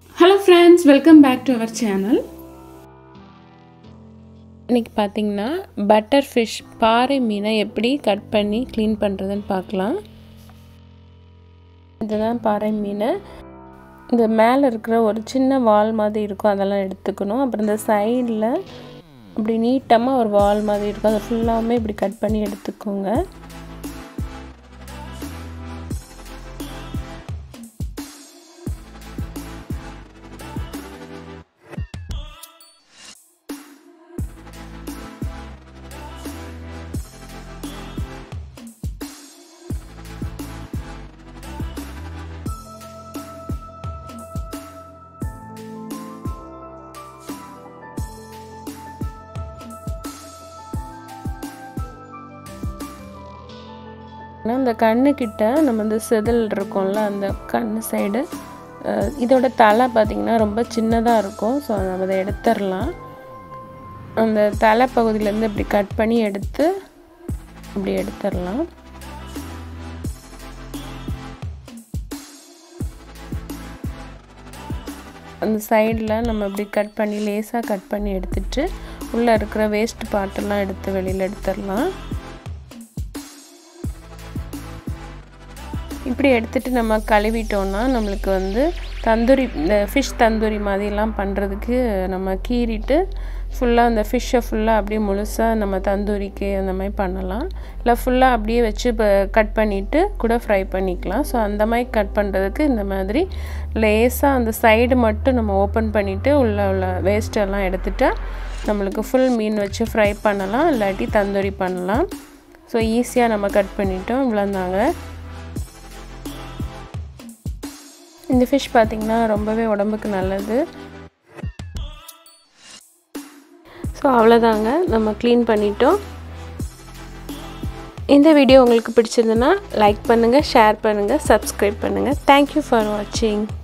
hello friends welcome back to our channel இன்றைக்கி பார்த்தீங்கன்னா butter fish பாறை மீனை எப்படி கட் பண்ணி க்ளீன் பண்ணுறதுன்னு பார்க்கலாம் இதுதான் பாறை மீன் இந்த மேலே இருக்கிற ஒரு சின்ன வால் மாதிரி இருக்கும் அதெல்லாம் எடுத்துக்கணும் அப்புறம் இந்த சைடில் இப்படி நீட்டமாக ஒரு வால் மாதிரி இருக்கும் அதை ஃபுல்லாமே இப்படி கட் பண்ணி எடுத்துக்கோங்க இந்த கண்ணுக்கிட்ட நம்ம இந்த செதில் இருக்கும்ல அந்த கண் சைடு இதோட தலை பார்த்திங்கன்னா ரொம்ப சின்னதாக இருக்கும் ஸோ நம்ம அதை எடுத்துடலாம் அந்த தலை பகுதியிலேருந்து இப்படி கட் பண்ணி எடுத்து இப்படி எடுத்துடலாம் அந்த சைடில் நம்ம இப்படி கட் பண்ணி லேசாக கட் பண்ணி எடுத்துட்டு உள்ளே இருக்கிற வேஸ்ட் பார்ட்டெல்லாம் எடுத்து வெளியில் எடுத்துடலாம் இப்படி எடுத்துகிட்டு நம்ம கழுவிட்டோன்னா நம்மளுக்கு வந்து தந்தூரி இந்த ஃபிஷ் தந்தூரி மாதிரிலாம் பண்ணுறதுக்கு நம்ம கீறிட்டு ஃபுல்லாக அந்த ஃபிஷ்ஷை ஃபுல்லாக அப்படியே முழுசாக நம்ம தந்தூரிக்கு அந்த மாதிரி பண்ணலாம் இல்லை ஃபுல்லாக அப்படியே வச்சு இப்போ கட் பண்ணிவிட்டு கூட ஃப்ரை பண்ணிக்கலாம் ஸோ அந்த மாதிரி கட் பண்ணுறதுக்கு இந்த மாதிரி லேஸாக அந்த சைடு மட்டும் நம்ம ஓப்பன் பண்ணிவிட்டு உள்ள உள்ள வேஸ்ட்டெல்லாம் எடுத்துட்டா நம்மளுக்கு ஃபுல் மீன் வச்சு ஃப்ரை பண்ணலாம் இல்லாட்டி தந்தூரி பண்ணலாம் ஸோ ஈஸியாக நம்ம கட் பண்ணிட்டோம் இவ்வளோந்தாங்க இந்த ஃபிஷ் பார்த்திங்கன்னா ரொம்பவே உடம்புக்கு நல்லது ஸோ அவ்வளோதாங்க நம்ம க்ளீன் பண்ணிட்டோம் இந்த வீடியோ உங்களுக்கு பிடிச்சிருந்துன்னா லைக் பண்ணுங்கள் ஷேர் பண்ணுங்கள் சப்ஸ்கிரைப் பண்ணுங்கள் தேங்க்யூ ஃபார் வாட்சிங்